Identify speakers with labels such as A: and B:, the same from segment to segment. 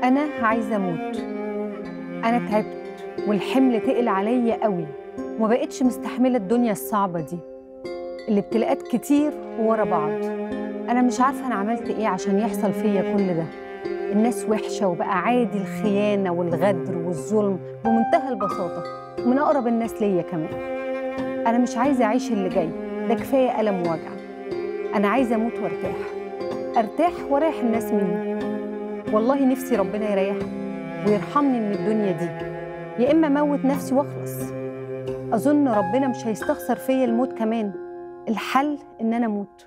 A: أنا عايزة أموت أنا تعبت والحمل تقل عليا قوي وما بقتش مستحملة الدنيا الصعبة دي الابتلاءات كتير ورا بعض أنا مش عارفة أنا عملت إيه عشان يحصل فيا كل ده الناس وحشة وبقى عادي الخيانة والغدر والظلم بمنتهى البساطة ومن أقرب الناس ليا كمان أنا مش عايزة أعيش اللي جاي ده كفاية ألم ووجع أنا عايزة أموت وارتاح أرتاح وأريح الناس مني والله نفسي ربنا يريحني ويرحمني من الدنيا دي يا إما أموت نفسي وأخلص أظن ربنا مش هيستخسر فيا الموت كمان الحل إن أنا أموت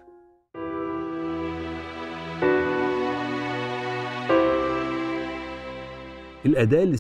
B: الأداة اللي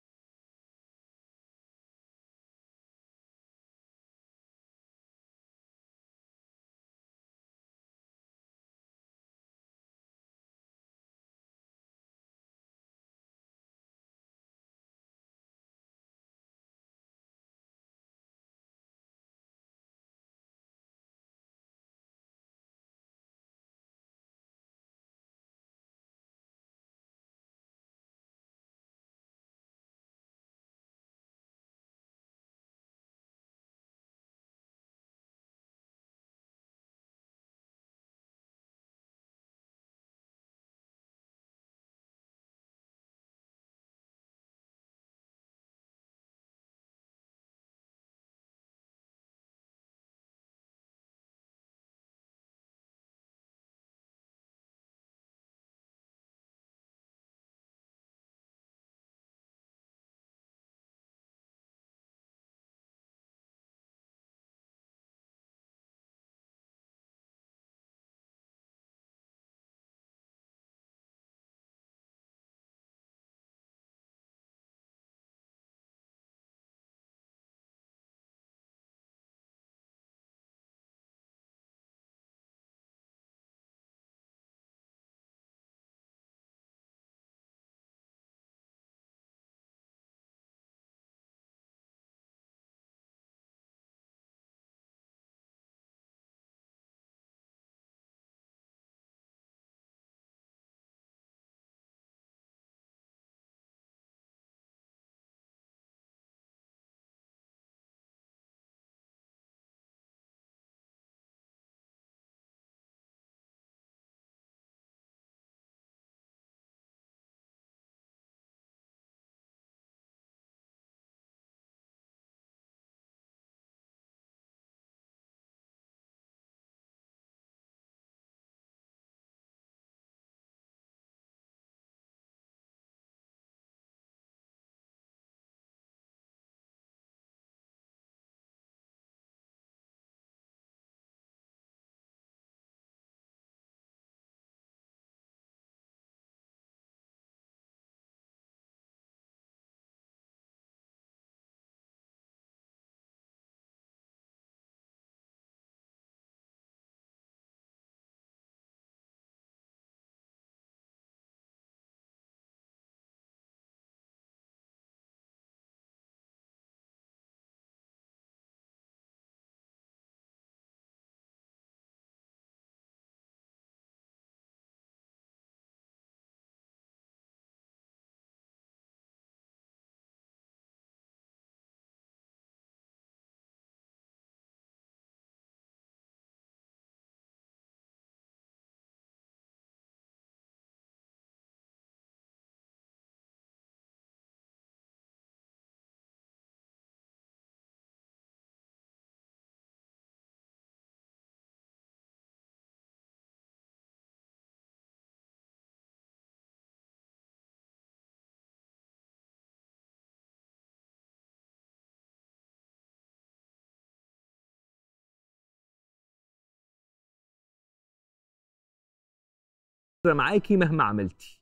B: معاكي مهما عملتي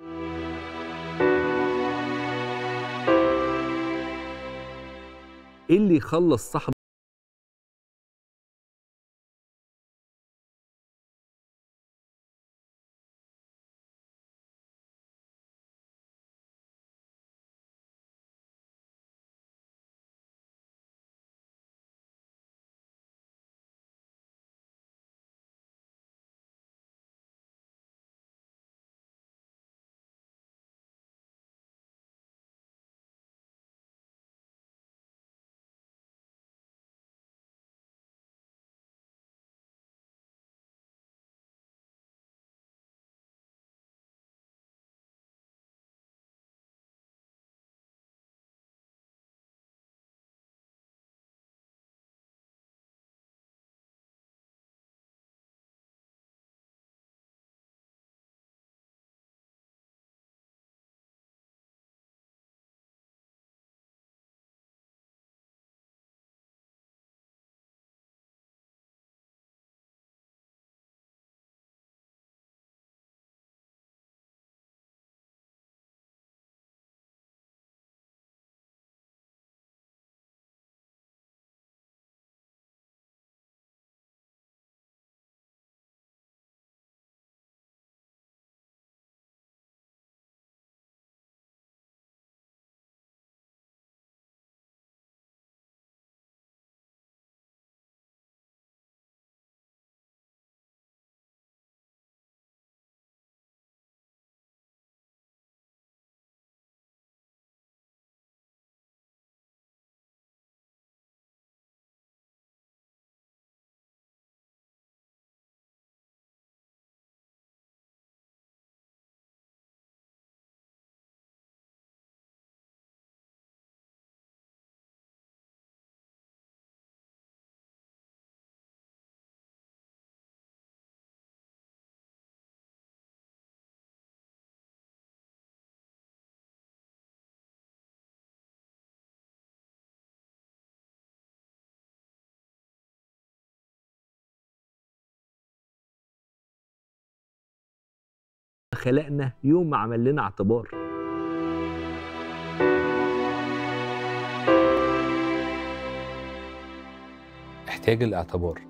B: ايه اللي يخلص صاحب خلقنا يوم ما عمل لنا اعتبار احتياج الاعتبار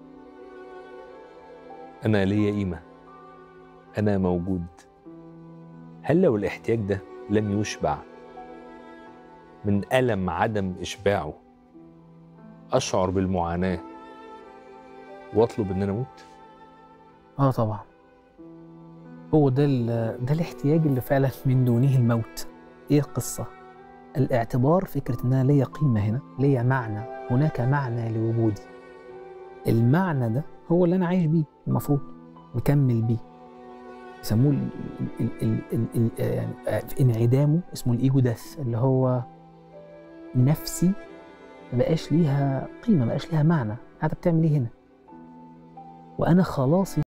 B: انا ليا قيمه انا موجود هل لو الاحتياج ده لم يشبع من الم عدم اشباعه اشعر بالمعاناه واطلب ان انا اموت
C: اه طبعا هو ده ال- ده الاحتياج اللي فعلا من دونه الموت ايه القصه الاعتبار فكره ان انا ليا قيمه هنا ليا معنى هناك معنى لوجودي المعنى ده هو اللي انا عايش بيه المفروض مكمل بيه يسموه ال ال ال ال ال يعني آه، في انعدامه اسمه الايجو داث اللي هو نفسي ما بقاش ليها قيمه ما بقاش ليها معنى قاعده بتعمل ايه هنا وانا خلاصي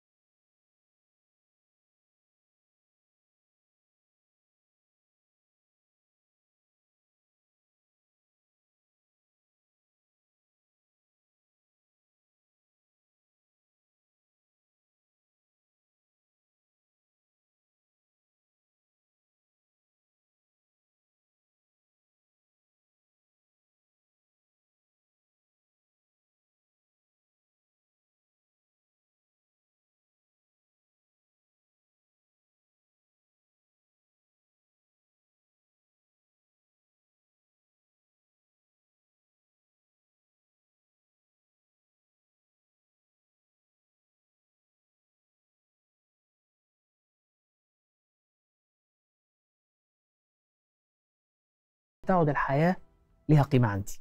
C: تعود الحياه ليها قيمه عندي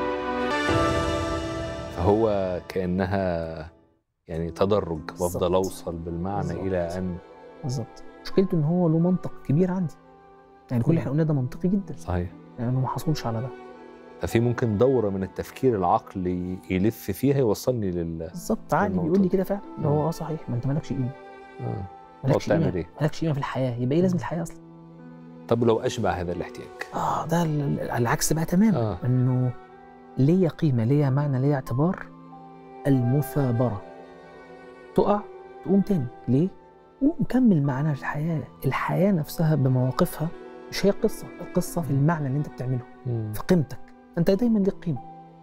B: فهو كانها يعني تدرج
C: بالظبط.
B: بفضل اوصل بالمعنى
C: بالظبط.
B: الى ان
C: بالظبط مشكلته ان هو له منطق كبير عندي يعني كل اللي احنا قلناه ده منطقي جدا
B: صحيح
C: لانه ما حصلش على ده
B: ففي ممكن دوره من التفكير العقلي يلف فيها يوصلني لل
C: بالظبط عقلي
B: النقطة
C: بيقول لي
B: دي.
C: كده فعلا اللي هو اه صحيح ما انت مالكش قيمه
B: آه.
C: مالكش
B: تعمل
C: قيمه
B: إيه؟
C: مالكش قيمه في الحياه يبقى ايه لازمه الحياه اصلا
B: طب لو اشبع هذا الاحتياج
C: اه ده ال- ال- العكس بقى تماما
B: آه.
C: انه ليا قيمه ليا معنى ليا اعتبار المثابره تقع تقوم تاني ليه؟ ومكمل معنى الحياه الحياه نفسها بمواقفها مش هي القصه القصه في المعنى اللي انت بتعمله
B: مم.
C: في قيمتك انت دايما ليك قيمه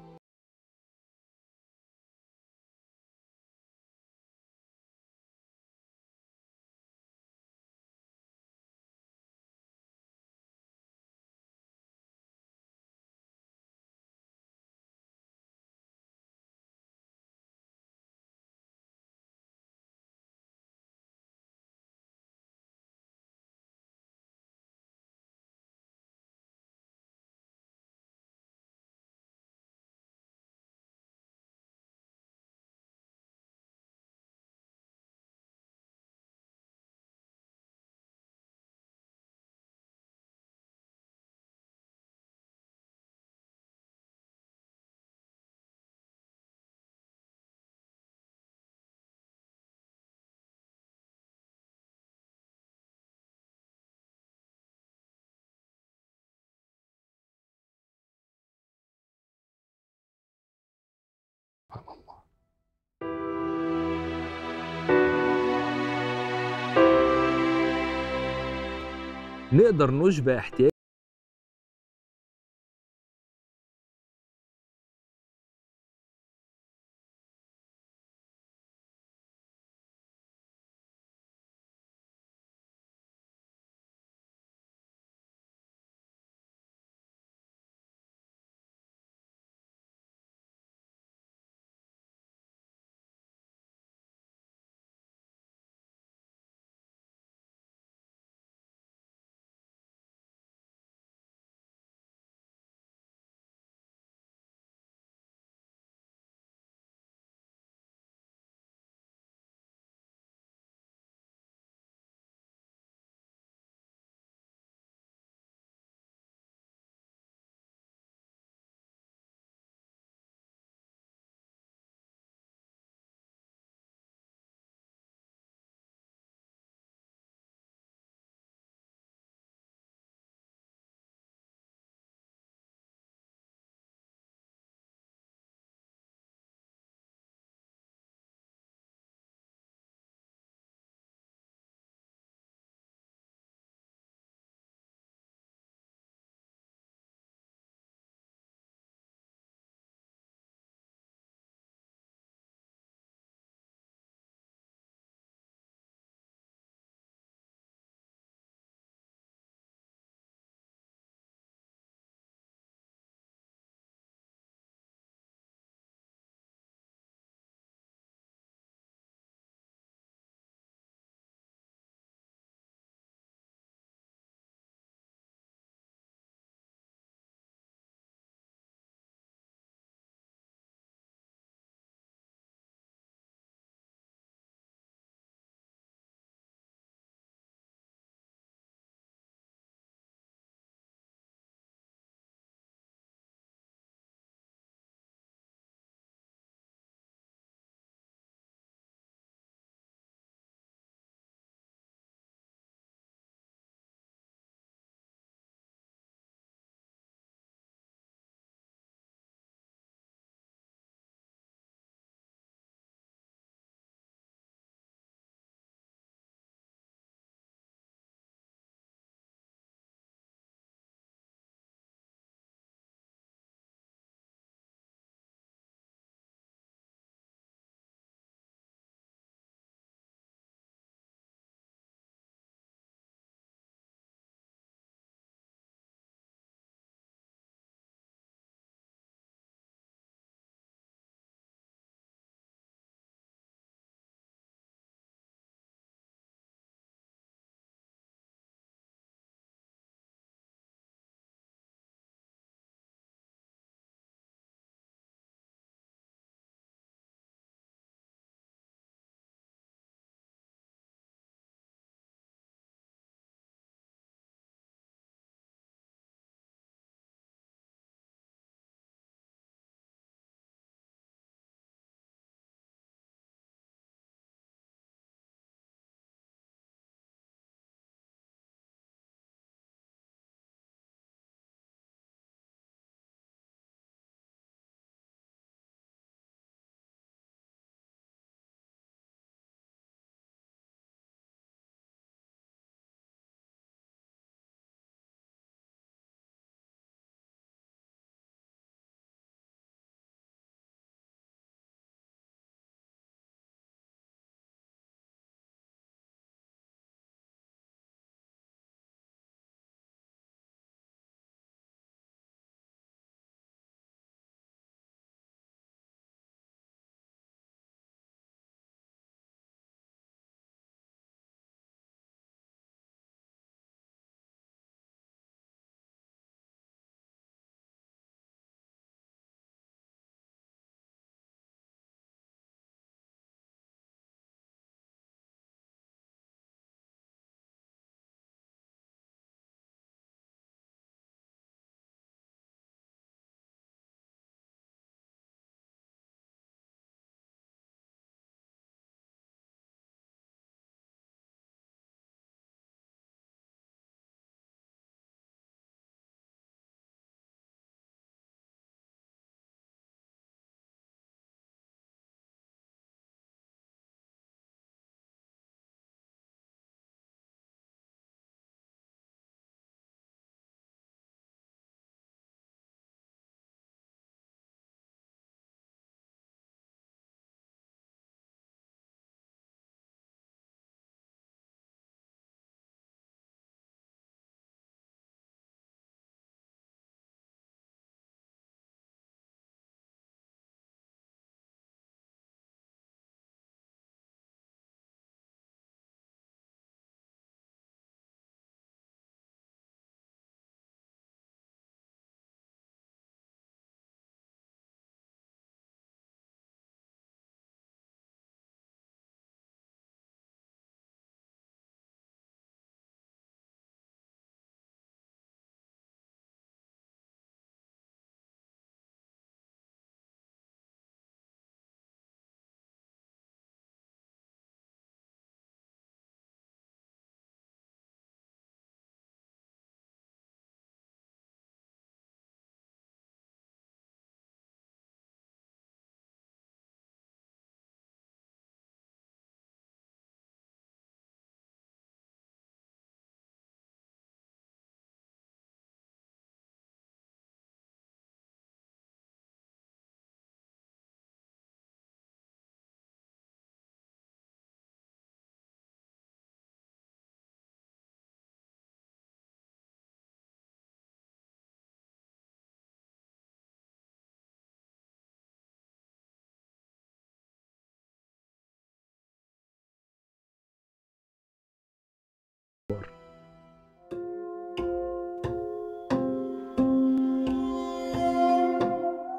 B: سبحان الله نقدر نشبع احتياج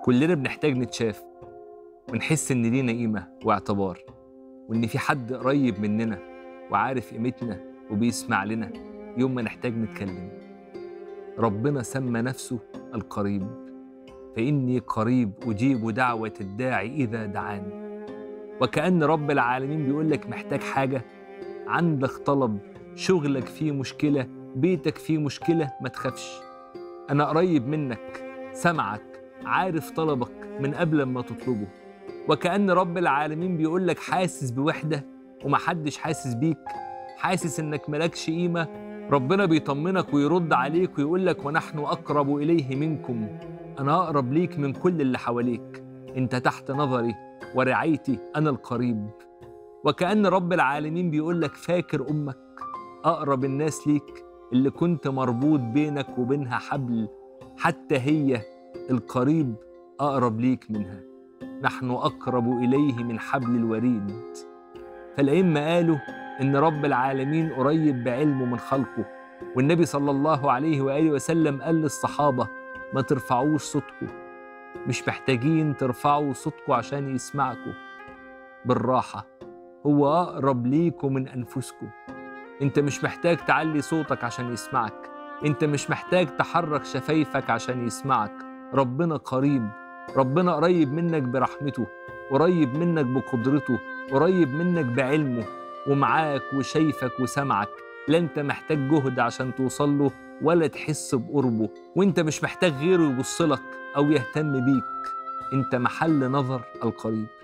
B: كلنا بنحتاج نتشاف ونحس إن لينا قيمة واعتبار وإن في حد قريب مننا وعارف قيمتنا وبيسمع لنا يوم ما نحتاج نتكلم ربنا سمى نفسه القريب فإني قريب أجيب دعوة الداعي إذا دعاني وكأن رب العالمين بيقول لك محتاج حاجة عندك طلب شغلك فيه مشكلة بيتك فيه مشكلة ما تخافش أنا قريب منك سمعك عارف طلبك من قبل ما تطلبه وكأن رب العالمين بيقول لك حاسس بوحدة ومحدش حاسس بيك حاسس إنك ملكش قيمة ربنا بيطمنك ويرد عليك ويقول لك ونحن أقرب إليه منكم أنا أقرب ليك من كل اللي حواليك أنت تحت نظري ورعايتي أنا القريب وكأن رب العالمين بيقول لك فاكر أمك أقرب الناس ليك اللي كنت مربوط بينك وبينها حبل حتى هي القريب أقرب ليك منها نحن أقرب إليه من حبل الوريد فالأئمة قالوا إن رب العالمين قريب بعلمه من خلقه والنبي صلى الله عليه وآله وسلم قال للصحابة ما ترفعوش صوتكم مش محتاجين ترفعوا صوتكم عشان يسمعكم بالراحة هو أقرب ليكم من أنفسكم أنت مش محتاج تعلي صوتك عشان يسمعك أنت مش محتاج تحرك شفايفك عشان يسمعك ربنا قريب ربنا قريب منك برحمته قريب منك بقدرته قريب منك بعلمه ومعاك وشايفك وسمعك لا انت محتاج جهد عشان توصل له ولا تحس بقربه وانت مش محتاج غيره يبص لك او يهتم بيك انت محل نظر القريب